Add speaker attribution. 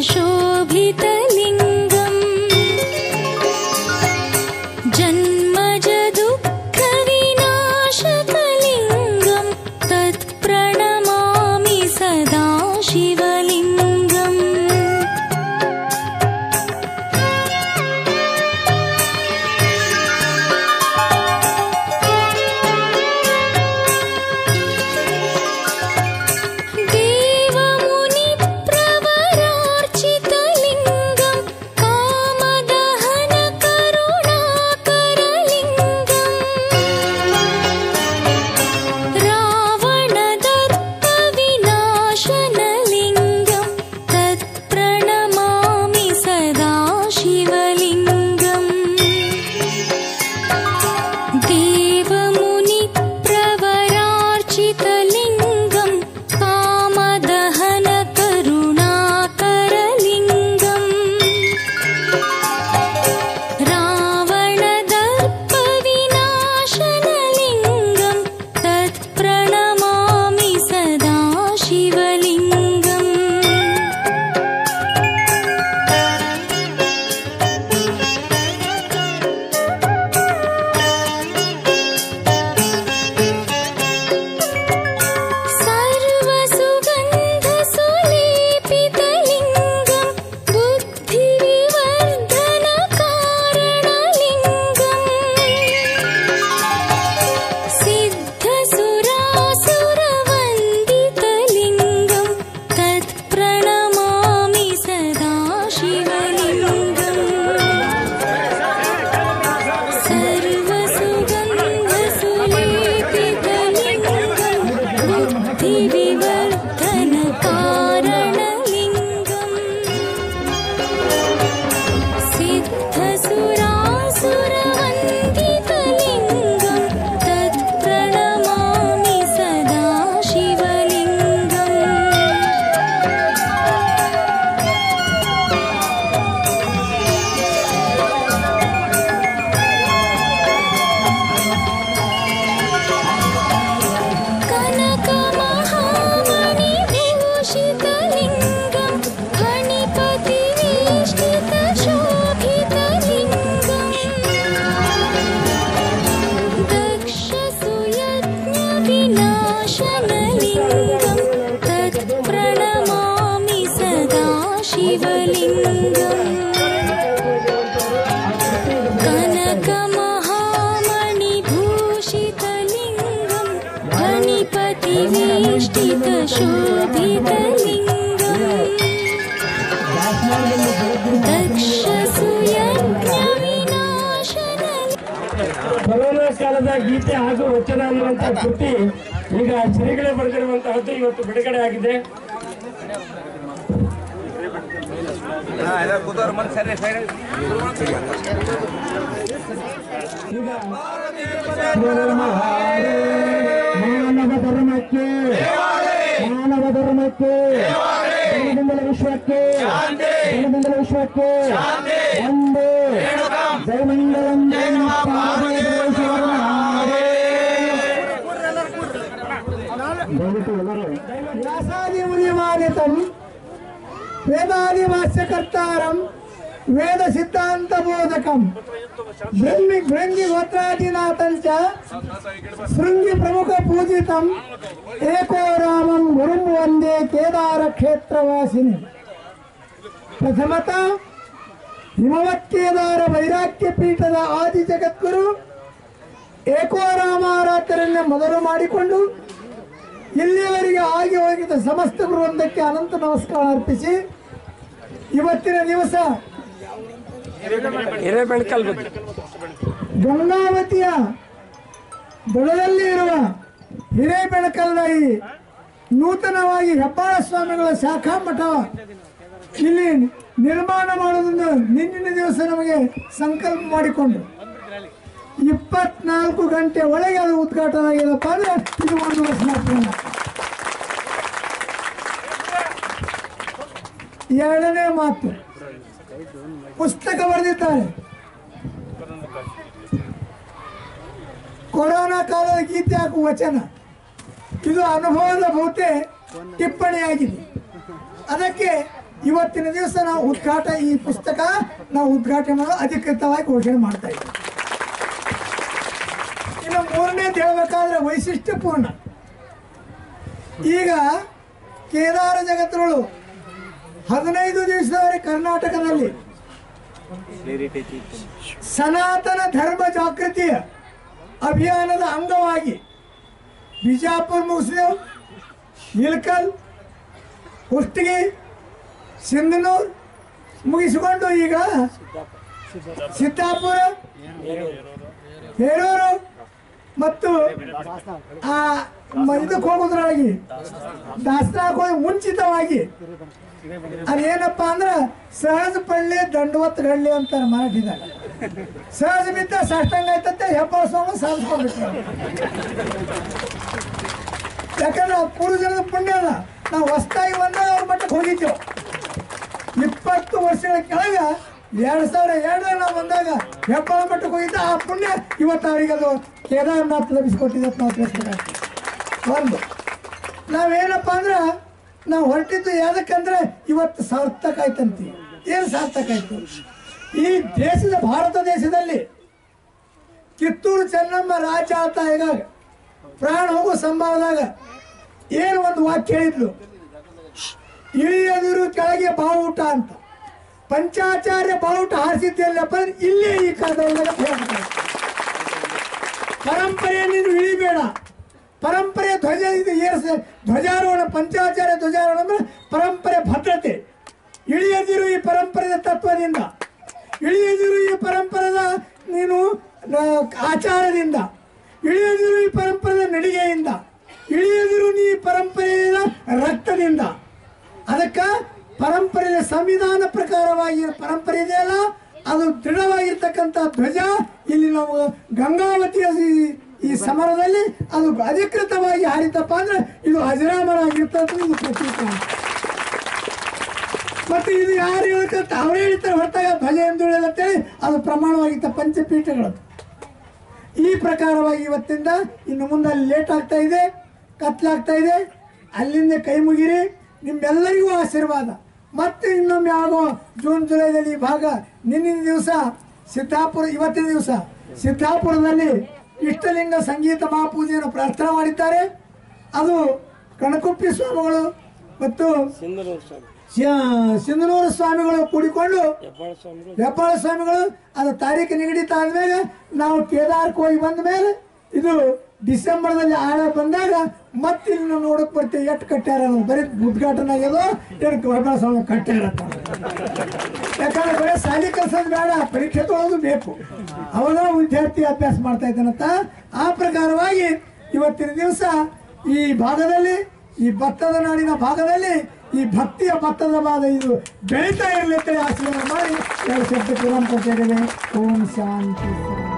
Speaker 1: शोभितलिङ्गम् जन्मज दुःखविनाशकलिङ्गम् तत्प्रणमामि सदा शिवलिङ्गम् देवमुनिप्रवरार्चितलिङ्गम् कामदहनकरुणाकरलिङ्गम् रावणदर्पविनाशनलिङ्गम् तत्प्रणमामि सदा शिवलिङ्गम् देवमुनिप्रवरार्चितलिङ्गम् कामदहनकरुणाकरलिङ्गम् रावणदर्पविनाशनलिङ्गम् तत्प्रणमामि सदा शिवलिङ्गम् सर्वसुगन्धसुलेपितलिङ्गम् बुद्धिविवर्धनकारणलिङ्गम् सिद्धसुरासुरवन्दितलिङ्गम् तत्प्रणमामि सदा शिवलिङ्गम् सर्वसुगन्धसुलेपितलिङ्गम् बुद्धिविवर्धनकारणलिङ्गम् सिद्धसुरासुरवन्दितलिङ्गम् तत्प्रणमामि सदा शिवलिङ्गम् कनकमहामणिभूषितलिङ्गम् फणिपतिवेष्टितशोभितलिङ्गम् दक्षसुयज्ञविनाशनलिङ्गम् तत्प्रणमामि सदा शिवलिङ्गम् कनकमहामणिभूषितलिङ्गम् फणिपतिवेष्टितशोभितलिङ्गम् दक्षसुयज्ञविनाशनलिङ्गम्
Speaker 2: ಕೊರೋನಾ ಕಾಲದ ಗೀತೆ ಹಾಗೂ ವಚನ ಅನ್ನುವಂತಹ ಕೃತಿ ಈಗ ಶ್ರೀಗಳೇ ಬರೆದಿರುವಂತಹದ್ದು ಇವತ್ತು ಬಿಡುಗಡೆ ಆಗಿದೆ ಈಗ ಮಾನವ ಧರ್ಮಕ್ಕೆ ಮಾನವ ಧರ್ಮಕ್ಕೆ ಜನದಿಂದಲ ವಿಶ್ವಕ್ಕೆ ಜನದಿಂದಲ ವಿಶ್ವಕ್ಕೆ ಒಂದು ಜಯಮಂಗಲಂ ದಯವಿಟ್ಟು ಎಲ್ಲರೂ
Speaker 3: వ్యాసాది మునిమానితం వేదాది వాస్యకర్తారం వేద సిద్ధాంత బోధకం బ్రహ్మి భృంగి గోత్రాదినాథం చ శృంగి ప్రముఖ పూజితం ఏకో రామం గురుం వందే కేదార క్షేత్రవాసిని ಪ್ರಥಮತ ಹಿಮವತ್ ಕೇದಾರ ವೈರಾಗ್ಯ ಪೀಠದ ಆದಿ ಜಗದ್ಗುರು ಏಕೋರಾಮಾರಾಧನೆಯನ್ನು ಮೊದಲು ಮಾಡಿಕೊಂಡು ಇಲ್ಲಿಯವರೆಗೆ ಆಗಿ ಹೋಗಿದ್ದ ಸಮಸ್ತ ವೃಂದಕ್ಕೆ ಅನಂತ ನಮಸ್ಕಾರ ಅರ್ಪಿಸಿ ಇವತ್ತಿನ ದಿವಸ
Speaker 2: ಹಿರೇಬೆಣಕಲ್ ಬಗ್ಗೆ
Speaker 3: ಗಂಗಾವತಿಯ ದಡದಲ್ಲಿ ಇರುವ ಹಿರೇಬೆಳಕಲ್ನ ಈ ನೂತನವಾಗಿ ಹೆಬ್ಬಾಳ ಸ್ವಾಮಿಗಳ ಶಾಖಾ ಮಠ ಇಲ್ಲಿ ನಿರ್ಮಾಣ ಮಾಡುವುದನ್ನು ನಿನ್ನಿನ ದಿವಸ ನಮಗೆ ಸಂಕಲ್ಪ ಮಾಡಿಕೊಂಡು ಇಪ್ಪತ್ನಾಲ್ಕು ಗಂಟೆ ಒಳಗೆ ಅದು ಉದ್ಘಾಟನೆ ಆಗಿದೆಪ್ಪ ಅಂದ್ರೆ ಇದು ಒಂದು ವರ್ಷ ಪೂರ್ಣ ಎರಡನೇ ಮಾತು ಪುಸ್ತಕ ಬರೆದಿದ್ದಾರೆ ಕೊರೋನಾ ಕಾಲದ ಗೀತೆ ಹಾಕುವ ವಚನ ಇದು ಅನುಭವದ ಬಹುತೆ ಟಿಪ್ಪಣಿಯಾಗಿದೆ ಅದಕ್ಕೆ ಇವತ್ತಿನ ದಿವಸ ನಾವು ಉದ್ಘಾಟ ಈ ಪುಸ್ತಕ ನಾವು ಉದ್ಘಾಟನೆ ಮಾಡೋ ಅಧಿಕೃತವಾಗಿ ಘೋಷಣೆ ಮಾಡ್ತಾ ಇದ್ದೀವಿ ಇನ್ನು ಮೂರನೇದು ಹೇಳ್ಬೇಕಾದ್ರೆ ವೈಶಿಷ್ಟ್ಯಪೂರ್ಣ ಈಗ ಕೇದಾರ ಜಗತ್ತುಗಳು ಹದಿನೈದು ದಿವಸದವರೆಗೆ ಕರ್ನಾಟಕದಲ್ಲಿ ಸನಾತನ ಧರ್ಮ ಜಾಗೃತಿಯ ಅಭಿಯಾನದ ಅಂಗವಾಗಿ ಬಿಜಾಪುರ ಮುಗಿಸಿದೆವು ಇಲ್ಕಲ್ ಕುಷ್ಟಗಿ ಸಿಂಧನೂರ್ ಮುಗಿಸಿಕೊಂಡು ಈಗ ಸಿದ್ದಾಪುರ ಹೇರೂರು ಮತ್ತು ಆ ಮ- ಇದಕ್ಕೆ ಹೋಗೋದ್ರೊಳಗೆ ದಾಸನಾಗ ಹೋಗಿ ಮುಂಚಿತವಾಗಿ ಅದೇನಪ್ಪ ಅಂದ್ರೆ ಸಹಜ ಪಳ್ಳಿ ದಂಡವತ್ ಗಳ್ಳಿ ಅಂತಾರೆ ಮರಾಠಿದಾಗ ಸಹಜ ಬಿದ್ದ ಸಾಷ್ಟಾಂಗ ಆಯ್ತಂತೆ ಹೆಬ್ಬಾಳ ಸ್ವಾಮಿ ಸಾಧಿಸ್ಕೊಂಡ್ಬಿಟ್ರು ಯಾಕಂದ್ರೆ ಆ ಪೂರ್ವಜನದ ಪುಣ್ಯ ಅದ ನಾವು ಹೊಸ್ತಾಗಿ ಬಂದಾಗ ಅವ್ರ ಮಟ್ಟಕ್ಕೆ ಹೋಗಿದ್ದೆವು ಇಪ್ಪತ್ತು ವರ್ಷಗಳ ಕೆಳಗ ಎರಡ್ ಸಾವಿರ ಎರಡರಲ್ಲಿ ನಾವು ಬಂದಾಗ ಹೆಬ್ಬಾಳ ಮಟ್ಟಕ್ಕೆ ಹೋಗಿದ್ದ ಆ ಪುಣ್ಯ ಇವತ್ತು ಅವರಿಗೆ ಅದು ಕೇದಾರನಾಥ್ ಲಭಿಸಿಕೊಟ್ಟಿದೆ ಅಂತ ನಾವು ತಿಳಿಸ್ಬೇಕಾಗ್ತದೆ ಒಂದು ನಾವೇನಪ್ಪ ಅಂದ್ರೆ ನಾವು ಹೊರಟಿದ್ದು ಯಾವ್ದಕ್ಕಂದ್ರೆ ಇವತ್ತು ಸಾರ್ಥಕ ಆಯ್ತಂತೀವಿ ಏನು ಸಾರ್ಥಕ ಆಯ್ತು ಈ ದೇಶದ ಭಾರತ ದೇಶದಲ್ಲಿ ಕಿತ್ತೂರು ಚೆನ್ನಮ್ಮ ರಾಜ್ಯ ಆಳ್ತಾ ಈಗಾಗ ಪ್ರಾಣ ಹೋಗೋ ಸಂಭವದಾಗ ಏನು ಒಂದು ವಾಕ್ಯ ಹೇಳಿದ್ಲು ಇಳಿಯದಿರು ಕೆಳಗೆ ಬಾವುಟ ಅಂತ ಪಂಚಾಚಾರ್ಯ ಬಾವುಟ ಹಾರಿಸಿದ್ದೆಲ್ಲಪ್ಪ ಅಂದ್ರೆ ಇಲ್ಲೇ ಈ ಕಾಲದಾಗ ಹೇಳ್ತಾರೆ. ಪರಂಪರೆಯನ್ನು ನೀನು ಇಳಿಬೇಡ ಪರಂಪರೆ ಧ್ವಜ ಇದು ಏರ್ಸ ಧ್ವಜಾರೋಹಣ ಪಂಚಾಚಾರ್ಯ ಧ್ವಜಾರೋಹಣ ಅಂದ್ರೆ ಪರಂಪರೆ ಭದ್ರತೆ ಇಳಿಯದಿರು ಈ ಪರಂಪರೆಯ ತತ್ವದಿಂದ ಇಳಿಯದಿರು ಈ ಪರಂಪರೆದ ನೀನು ನ- ಆಚಾರದಿಂದ ಇಳಿಯದಿರು ಈ ಪರಂಪರೆಯ ನಡಿಗೆಯಿಂದ ಇಳಿಯದಿರು ನೀ ಪರಂಪರೆಯ ರಕ್ತದಿಂದ ಅದಕ್ಕೆ ಪರಂಪರೆಯ ಸಂವಿಧಾನ ಪ್ರಕಾರವಾಗಿ ಏನು ಪರಂಪರೆ ಇದೆಯಲ್ಲ ಅದು ದೃಢವಾಗಿರ್ತಕ್ಕಂಥ ಧ್ವಜ ಇಲ್ಲಿ ನಾವು ಗಂಗಾವತಿಯ ಈ- ಈ ಸಮರದಲ್ಲಿ ಅದು ಅಧಿಕೃತವಾಗಿ ಹಾರಿತಪ್ಪ ಅಂದ್ರೆ ಇದು ಅಜರಾಮರಾಗಿರ್ತಕ್ಕಂಥ ಇದು ಪ್ರತೀಕ ಮತ್ತೆ ಇದು ಯಾರು ಹೇಳ್ತಾರೆ ಅವರೇ ಹೇಳ್ತಾರೆ ಹೊರತಾಗ ಧ್ವಜ ಎಂದು ಅಂತೇಳಿ ಅದು ಪ್ರಮಾಣವಾಗಿತ್ತ ಪಂಚಪೀಠಗಳು ಈ ಪ್ರಕಾರವಾಗಿ ಇವತ್ತಿಂದ ಇನ್ನು ಮುಂದೆ ಅಲ್ಲಿ ಲೇಟ್ ಆಗ್ತಾ ಇದೆ ಕತ್ಲಾಗ್ತಾ ಇದೆ ಅಲ್ಲಿಂದ ಕೈ ಮುಗಿರಿ ನಿಮ್ಮೆಲ್ಲರಿಗೂ ಆಶೀರ್ವಾದ ಮತ್ತೆ ಇನ್ನೊಮ್ಮೆ ಆಗೋ ಜೂನ್ ಜುಲೈದಲ್ಲಿ ಈ ಭಾಗ ನಿನ್ನಿನ ದಿವಸ ಸಿದ್ದಾಪುರ ಇವತ್ತಿನ ದಿವಸ ಸಿದ್ದಾಪುರದಲ್ಲಿ ಇಷ್ಟಲಿಂಗ ಸಂಗೀತ ಮಹಾಪೂಜೆಯನ್ನು ಪ್ರಾರ್ಥನೆ ಮಾಡಿದ್ದಾರೆ ಅದು ಕಣಕುಪ್ಪಿ ಸ್ವಾಮಿಗಳು ಮತ್ತು ಶ- ಸಿಂಧನೂರು ಸ್ವಾಮಿಗಳು ಕೂಡಿಕೊಂಡು ಹೆಬ್ಬಾಳ ಸ್ವಾಮಿಗಳು ಅದು ತಾರೀಕು ನಿಗದಿತ ಆದ್ಮೇಲೆ ನಾವು ಕೇದಾರಕ್ಕೆ ಹೋಗಿ ಬಂದ ಮೇಲೆ ಇದು ಡಿಸೆಂಬರ್ದಲ್ಲಿ ಆಳ ಬಂದಾಗ ಮತ್ತೆ ಇಲ್ಲಿ ನಾವು ನೋಡಕ್ ಬರ್ತೀವಿ ಎಷ್ಟು ಕಟ್ಟ್ಯಾರ ಅನ್ನೋದು. ಬರೀ ಉದ್ಘಾಟನೆ ಆಗ್ಯದೋ ಎಷ್ಟು ಹೆಬ್ಬಾಳ ಸ್ವಾಮಿ ಕಟ್ಟ್ಯಾರ ಅಂತ. ಯಾಕಂದ್ರೆ ಬರೀ ಶಾಲಿ ಕಲ್ಸೋದು ಬೇಡ ಪರೀಕ್ಷೆ ತೊಗೊಳೋದು ಬೇಕು ಅವಾಗ ವಿದ್ಯಾರ್ಥಿ ಅಭ್ಯಾಸ ಮಾಡ್ತಾ ಇದ್ದಾನಂತ ಆ ಪ್ರಕಾರವಾಗಿ ಇವತ್ತಿನ ದಿವಸ ಈ ಭಾಗದಲ್ಲಿ ಈ ಭತ್ತದ ನಾಡಿನ ಭಾಗದಲ್ಲಿ ಈ ಭಕ್ತಿಯ ಭತ್ತದ ಬಾದ ಇದು ಬೆಳೀತಾ ಇರಲಿ ಅಂತೇಳಿ ಆಶೀರ್ವಾದ ಮಾಡಿ ಎರಡು ಶಬ್ದ ಪೂರಣ ಕೊಟ್ಟಿದ್ದೇವೆ ಓಂ ಶಾಂತಿ ಶಾಂತಿ